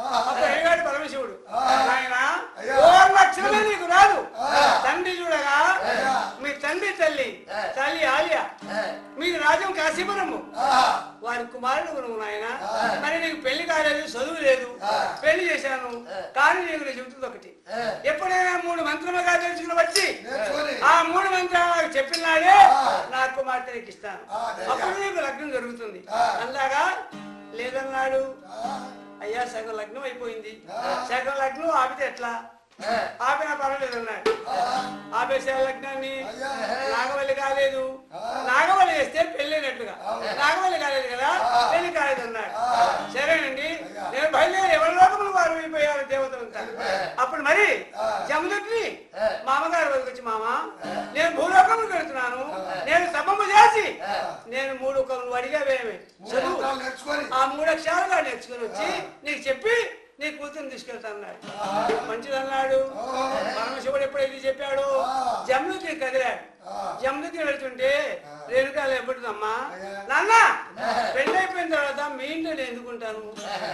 అప్పుడు అడిగాడు పరమశివుడు ఆ. నాయనా అయ్యా. ఓ లక్షణమే నీకు రాదు ఆ. తండ్రి చూడగా అయ్యా. మీ తండ్రి తల్లి ఆ. తల్లి ఆలియా మీకు రాజ్యం కాశీపురము వారి కుమారుడు నువ్వు నాయన ఆ. మరి నీకు పెళ్లి కాలేదు చదువు లేదు ఆ. పెళ్లి చేశాను ఆ. కానీ నీకు నేను చెబుతుంది ఒకటి ఎప్పుడైనా మూడు మంత్రములుగా తెలుసుకుని వచ్చి నేర్చుకొని ఆ మూడు మంత్రాలు చెప్పినాడే ఆ. నా కుమార్తె నీకు ఇస్తాను ఆ, అదే. అప్పుడు నీకు లగ్నం జరుగుతుంది ఆ. అలాగా లేదన్నాడు ఆ, అయ్యా సగం లగ్నం అయిపోయింది ఆ. సగం లగ్నం ఆపితే ఎట్లా ఆపినా పర్వాలేదు అన్నాడు ఆ, ఆపేసే లగ్నాన్ని అయ్యా. నాగవల్లి కాలేదు ఆ. నాగవల్లి వేస్తే పెళ్ళైనట్టుగా అవును. నాగవల్లి కాలేదు కదా ఆ. పెళ్లి కాలేదు అన్నాడు ఆ. సరేనండి అయ్యా. నేను బయలుదేరి ఎవరి లోకములు వారు అయిపోయారు దేవతలంతా వెళ్ళిపోయారు. అప్పుడు మరి ఆ. జమదగ్ని ఆ. మామగారు వద్దకు వచ్చి మామ నేను భూలోకములు వెళ్తున్నాను ఆ. నేను సభము చేసి ఆ. నేను మూడు కవులు అడిగావేమి మూడు చదువు మంత్రాలు నేర్చుకొని ఆ మూడు అక్షరాలుగా నేర్చుకుని వచ్చి ఆ. నీకు చెప్పి నీ కూతురుని తీసుకెళ్తాన్నాడు ఆ. మంచిదన్నాడు ఓ. పరమశివుడు ఎప్పుడైతే చెప్పాడు ఆ. జమ్ముకి కదిలాడు ఆ. జమ్ముకి వెళ్తుంటే ఆ. రేణుకాలు ఎప్పుడుదమ్మా అయ్యా. నాన్న పెళ్ళి అయిపోయిన తర్వాత మీ ఇంట్లో నేను ఎందుకుంటాను